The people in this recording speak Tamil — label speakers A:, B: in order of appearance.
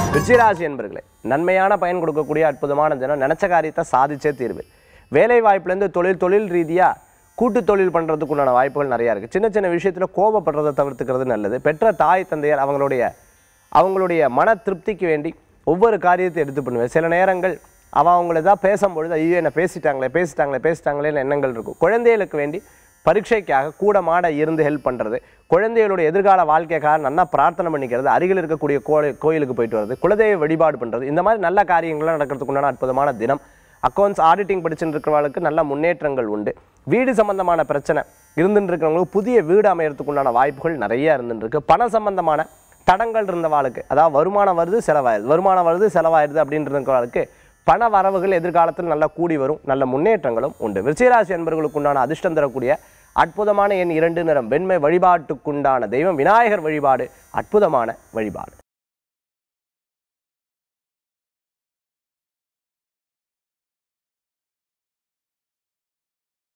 A: விருச்சிகராசி என்பர்களே நன்மையான பயன் கொடுக்கக்கூடிய அற்புதமான தினம் நினச்ச காரியத்தை சாதிச்சே தீர்வு வேலை வாய்ப்புலேருந்து தொழில் தொழில் ரீதியாக கூட்டு தொழில் பண்ணுறதுக்கு உண்டான வாய்ப்புகள் நிறையா இருக்குது சின்ன சின்ன விஷயத்தில் கோபப்படுறதை தவிர்த்துக்கிறது நல்லது பெற்ற தாய் தந்தையர் அவங்களுடைய அவங்களுடைய மன திருப்திக்கு வேண்டி ஒவ்வொரு காரியத்தை எடுத்து பண்ணுவேன் சில நேரங்கள் அவன் அவங்கள தான் பேசும்பொழுது ஐயோ என்ன பேசிட்டாங்களே பேசிட்டாங்களே பேசிட்டாங்களேன்னு எண்ணங்கள் இருக்கும் குழந்தைகளுக்கு வேண்டி பரீட்சைக்காக கூட மாட இருந்து ஹெல்ப் பண்ணுறது குழந்தைகளுடைய எதிர்கால வாழ்க்கைக்காக நல்லா பிரார்த்தனை பண்ணிக்கிறது அருகில் இருக்கக்கூடிய கோயில் கோயிலுக்கு போயிட்டு வர்றது குலதெய்வ வழிபாடு பண்ணுறது இந்த மாதிரி நல்ல காரியங்கள்லாம் நடக்கிறதுக்கு உண்டான அற்புதமான தினம் அக்கௌண்ட்ஸ் ஆடிட்டிங் படிச்சுட்டு இருக்கிறவங்களுக்கு நல்ல முன்னேற்றங்கள் உண்டு வீடு சம்பந்தமான பிரச்சனை இருந்துட்டு இருக்கிறவங்களுக்கு புதிய வீடு அமையறதுக்கு உண்டான வாய்ப்புகள் நிறைய இருந்துட்டு இருக்கு பண சம்பந்தமான தடங்கள் இருந்தவாளுக்கு அதாவது வருமானம் வருது செலவாயிருது வருமானம் வருது செலவாயிருது அப்படின்ட்டு இருக்கிறவளுக்கு பண வரவுகள் எதிர்காலத்தில் நல்லா கூடி வரும் நல்ல முன்னேற்றங்களும் உண்டு விருச்சிகராசி என்பவர்களுக்கு உண்டான அதிர்ஷ்டம் தரக்கூடிய அற்புதமான எண் இரண்டு நிறம் வெண்மை வழிபாட்டுக்குண்டான தெய்வம் விநாயகர் வழிபாடு அற்புதமான வழிபாடு